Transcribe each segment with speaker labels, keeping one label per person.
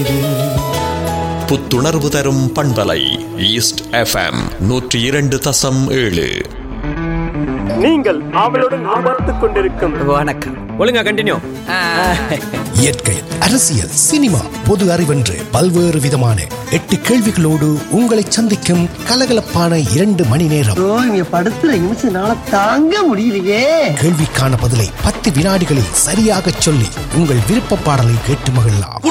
Speaker 1: புத்துணர்வு தரும் பண்பலை ஈஸ்ட் எஃப்எம் நூற்றி இரண்டு தசம் ஏழு
Speaker 2: நீங்கள் ஆவலுடன் எதிர்பார்த்துக் கொண்டிருக்கும்
Speaker 3: வணக்கம்
Speaker 4: ஒழுங்கா கண்டினியூ
Speaker 5: இயற்கை அரசியல் சினிமா பொது அறிவென்று பல்வேறு விதமான எட்டு கேள்விகளோடு உங்களை சந்திக்கும் கலகலப்பான இரண்டு மணி நேரம்
Speaker 6: ஐயோ, இங்க படுத்துற நிமிஷம்னால தாங்க முடியலையே
Speaker 5: கேள்விக்கான பதிலை பத்து வினாடிகளில் சரியாகச் சொல்லி உங்கள் விருப்ப பாடலை கேட்டு மகிழலாம்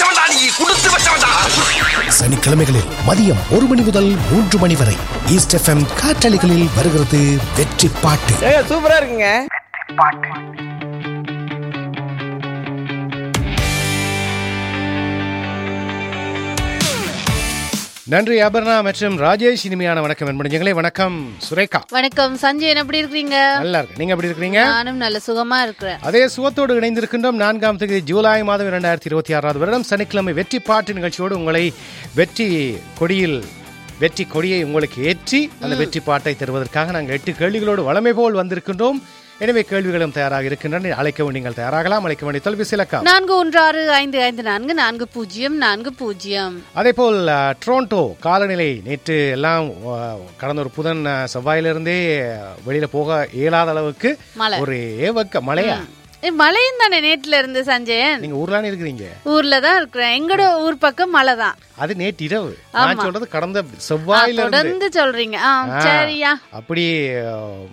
Speaker 5: சனிக்கிழமைகளில் மதியம் ஒரு மணி முதல் மூன்று மணி வரை ஈஸ்ட் எஃப்எம் காற்றலைகளில் வருகிறது வெற்றி பாட்டு
Speaker 3: சூப்பரா இருக்குங்க
Speaker 7: நன்றி அபர்ணா மற்றும் ராஜேஷ் இனிமையான வணக்கம் என்படுங்களே வணக்கம் சுரேகா
Speaker 8: வணக்கம் சஞ்சயன் எப்படி இருக்கீங்க
Speaker 7: நல்லா இருக்கு நீங்க எப்படி இருக்கீங்க
Speaker 8: நானும் நல்ல சுகமா இருக்கிறேன்
Speaker 7: அதே சுகத்தோடு இணைந்திருக்கின்றோம் நான்காம் தேதி ஜூலை மாதம் இரண்டாயிரத்தி இருபத்தி ஆறாவது வருடம் சனிக்கிழமை வெற்றி பாட்டு நிகழ்ச்சியோடு உங்களை வெற்றி கொடியில் வெற்றி கொடியை உங்களுக்கு ஏற்றி அந்த வெற்றி பாட்டை தருவதற்காக நாங்கள் எட்டு கேள்விகளோடு வளமை போல் வந்திருக்கின்றோம் எனவே கேள்விகளும் தயாராக இருக்கின்றன அழைக்கவும் நீங்கள் தயாராகலாம் அழைக்க வேண்டிய தொலைபேசி இலக்கம்
Speaker 8: நான்கு ஒன்று ஆறு ஐந்து ஐந்து நான்கு நான்கு பூஜ்ஜியம் நான்கு பூஜ்ஜியம்
Speaker 7: அதே போல் அஹ், டொரண்டோ காலநிலை நேற்று எல்லாம் அஹ், கடந்த ஒரு புதன் அஹ், செவ்வாயிலிருந்தே அஹ், வெளியில போக இயலாத அளவுக்கு
Speaker 8: மழை.
Speaker 7: ஒரு ஏவக்க மழையா
Speaker 8: ஏ, மழையும் தானே நேற்றுல இருந்து சஞ்சயன்
Speaker 7: நீங்க ஊர்லான்னு இருக்கிறீங்க
Speaker 8: ஊர்ல தான் இருக்கிறேன் எங்கட ஊர் பக்கம் மழை தான்
Speaker 7: அது நேற்று இரவு நான் சொல்றது கடந்த
Speaker 8: ஆ,
Speaker 7: செவ்வாயில இருந்து
Speaker 8: தொடர்ந்து சொல்றீங்க ஆ
Speaker 7: ஆ,
Speaker 8: சரியா
Speaker 7: அப்படி அஹ்,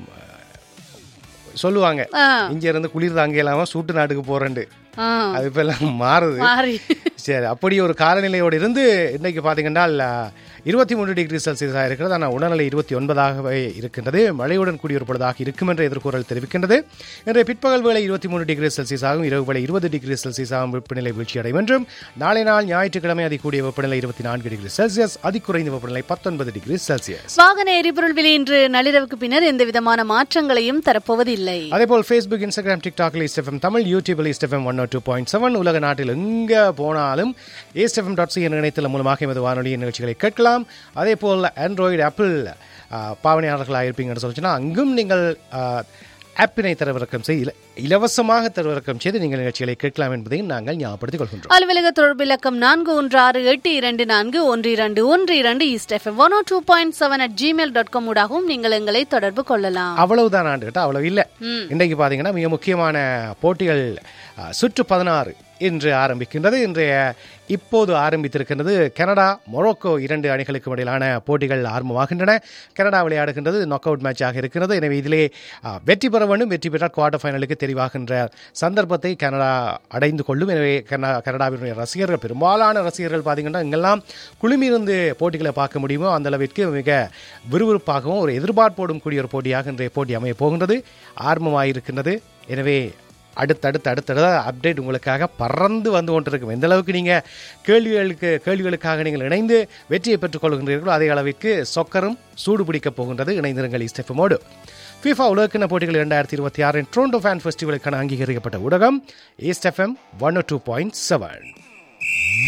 Speaker 7: சொல்லுவாங்க
Speaker 8: ஆ.
Speaker 7: இங்க இருந்து குளிர் தாங்க இல்லாம சூட்டு நாட்டுக்கு போறேன்ட்டு
Speaker 8: ஆ,
Speaker 7: அது இப்ப எல்லாம் மாறுது
Speaker 8: மாறி
Speaker 7: சரி அப்படி ஒரு காலநிலையோடு இருந்து இன்னைக்கு பார்த்தீங்கன்னா இருபத்தி மூன்று டிகிரி செல்சியஸாக இருக்கிறது ஆனால் உணர்நிலை இருபத்தி ஒன்பதாகவே இருக்கின்றது மழையுடன் கூடிய ஒரு பொழுதாக இருக்கும் என்ற எதிர்கூறல் தெரிவிக்கின்றது இன்றைய பிற்பகல் வேளை இருபத்தி மூன்று டிகிரி செல்சியஸாகவும் இரவு வேளை இருபது டிகிரி செல்சியஸாகவும் வெப்பநிலை வீழ்ச்சி அடையும் என்றும் நாளை நாள் ஞாயிற்றுக்கிழமை அதிகூடிய வெப்பநிலை இருபத்தி நான்கு டிகிரி செல்சியஸ் அதிகுறைந்த வெப்பநிலை பத்தொன்பது டிகிரி செல்சியஸ்
Speaker 8: வாகன எரிபொருள் விலை இன்று நள்ளிரவுக்கு பின்னர் எந்த விதமான மாற்றங்களையும் தரப்போவதில்லை
Speaker 7: அதேபோல் ஃபேஸ்புக் இன்ஸ்டாகிராம் டிக்டாக்ல இஸ்எஃப்எம் தமிழ் யூடியூபில் East FM one two point seven உலக நாட்டில் எங்கே போனாலும் ஏஸ்எஃப்எம் டாட் சி என்ற இணையதளம் மூலமாக எமது வானொலி நிகழ்ச்சிகளை கேட்கலாம் அதே போல் ஆண்ட்ராய்டு ஆப்பிள் பாவனையாளர்களாக இருப்பீங்கன்னு சொல்லிச்சுன்னா அங்கும் நீங்கள் ஆ, ஆப்பினை தரவிறக்கம் செய்து இல- இலவசமாக தரவிறக்கம் செய்து நீங்கள் நிகழ்ச்சிகளை கேட்கலாம் என்பதையும் நாங்கள் ஞாபகப்படுத்திக் கொள்கின்றோம்
Speaker 8: அலுவலக தொடர்பு இலக்கம் நான்கு ஒன்று ஆறு எட்டு இரண்டு நான்கு ஒன்று இரண்டு ஒன்று இரண்டு East FM one two point seven at Gmail dot com ஊடாகவும் நீங்கள் எங்களை தொடர்பு கொள்ளலாம்
Speaker 7: அவ்வளவுதான் ஆண்டு கேட்டால் அவ்வளவு இல்லை இன்றைக்கு பார்த்தீங்கன்னா மிக முக்கியமான போட்டிகள் அஹ், சுற்று பதினாறு இன்று ஆரம்பிக்கின்றது இன்றைய இப்போது ஆரம்பித்திருக்கின்றது கனடா மொரோக்கோ இரண்டு அணிகளுக்கும் இடையிலான போட்டிகள் ஆரம்பமாகின்றன கனடா விளையாடுகின்றது நாக் அவுட் மேட்சாக இருக்கிறது எனவே இதிலே அஹ், வெற்றி பெற வேண்டும் வெற்றி பெற்றால் குவார்டர் ஃபைனலுக்கு தெரிவாகின்ற சந்தர்ப்பத்தை கனடா அடைந்து கொள்ளும் எனவே கனடா கனடாவினுடைய ரசிகர்கள் பெரும்பாலான ரசிகர்கள் பார்த்தீங்கன்னா இங்கெல்லாம் குழுமியிருந்து போட்டிகளை பார்க்க முடியுமோ அந்த அளவிற்கு மிக விறுவிறுப்பாகவும் ஒரு எதிர்பார்ப்போடும் கூடிய ஒரு போட்டியாக இன்றைய போட்டி அமைய போகின்றது ஆரம்பமாயிருக்கின்றது எனவே அடுத்தடுத்து அடுத்தடுத்த அப்டேட் உங்களுக்காக பறந்து வந்து கொண்டிருக்கும் எந்த அளவுக்கு நீங்கள் கேள்விகளுக்கு கேள்விகளுக்காக நீங்கள் இணைந்து வெற்றியை பெற்றுக் கொள்கின்றீர்களோ அதே அளவிற்கு சொக்கரும் சூடு பிடிக்கப் போகின்றது இணைந்திருங்கள் இஸ்டெஃபமோடு FIFA உலகக்கிண போட்டிகள் இரண்டாயிரத்தி இருபத்தி ஆறின் ட்ரோண்டோ ஃபேன் ஃபெஸ்டிவலுக்கான அங்கீகரிக்கப்பட்ட ஊடகம் east FM one two point seven